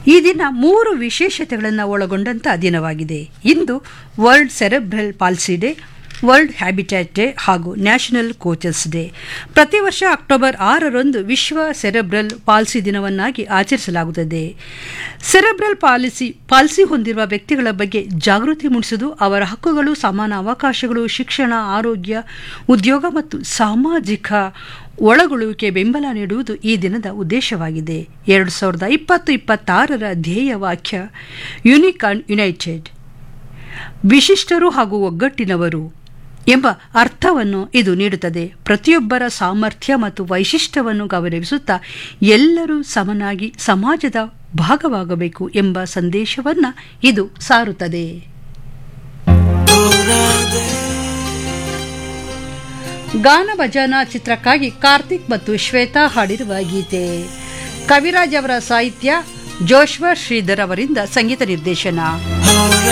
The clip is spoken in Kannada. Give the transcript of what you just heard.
ಈ ದಿನ ಮೂರು ವಿಶೇಷತೆಗಳನ್ನು ಒಳಗೊಂಡಂಥ ದಿನವಾಗಿದೆ ಇಂದು world cerebral palsy day world habitat day ಹಾಗೂ ನ್ಯಾಷನಲ್ ಕೋಚಸ್ ಡೇ ಪ್ರತಿ ವರ್ಷ ಅಕ್ಟೋಬರ್ ಆರರಂದು ವಿಶ್ವ ಸೆರೆಬ್ರಲ್ ಪಾಲ್ಸಿ ದಿನವನ್ನಾಗಿ ಆಚರಿಸಲಾಗುತ್ತದೆ ಸೆರೆಬ್ರಲ್ ಪಾಲಿಸಿ ಪಾಲ್ಸಿ ಹೊಂದಿರುವ ವ್ಯಕ್ತಿಗಳ ಬಗ್ಗೆ ಜಾಗೃತಿ ಮೂಡಿಸುವುದು ಅವರ ಹಕ್ಕುಗಳು ಸಮಾನ ಅವಕಾಶಗಳು ಶಿಕ್ಷಣ ಆರೋಗ್ಯ ಉದ್ಯೋಗ ಮತ್ತು ಸಾಮಾಜಿಕ ಒಳಗೊಳ್ಳುವಿಕೆ ಬೆಂಬಲ ನೀಡುವುದು ಈ ದಿನದ ಉದ್ದೇಶವಾಗಿದೆ ಎರಡು ಸಾವಿರದ ಇಪ್ಪತ್ತು ಇಪ್ಪತ್ತಾರರ ಧ್ಯೇಯ ವಾಕ್ಯ ಯುನಿಕ್ ಅಂಡ್ ಯುನೈಟೆಡ್ ವಿಶಿಷ್ಟರು ಹಾಗೂ ಒಗ್ಗಟ್ಟಿನವರು ಎಂಬ ಅರ್ಥವನ್ನು ಇದು ನೀಡುತ್ತದೆ ಪ್ರತಿಯೊಬ್ಬರ ಸಾಮರ್ಥ್ಯ ಮತ್ತು ವೈಶಿಷ್ಟ್ಯವನ್ನು ಗೌರವಿಸುತ್ತಾ ಎಲ್ಲರೂ ಸಮನಾಗಿ ಸಮಾಜದ ಭಾಗವಾಗಬೇಕು ಎಂಬ ಸಂದೇಶವನ್ನು ಇದು ಸಾರುತ್ತದೆ ಗಾನ ಭಜನ ಚಿತ್ರಕ್ಕಾಗಿ ಕಾರ್ತಿಕ್ ಮತ್ತು ಶ್ವೇತಾ ಹಾಡಿರುವ ಗೀತೆ ಕವಿರಾಜ್ ಅವರ ಸಾಹಿತ್ಯ ಜೋಶ್ವ ಶ್ರೀಧರ್ ಅವರಿಂದ ಸಂಗೀತ ನಿರ್ದೇಶನ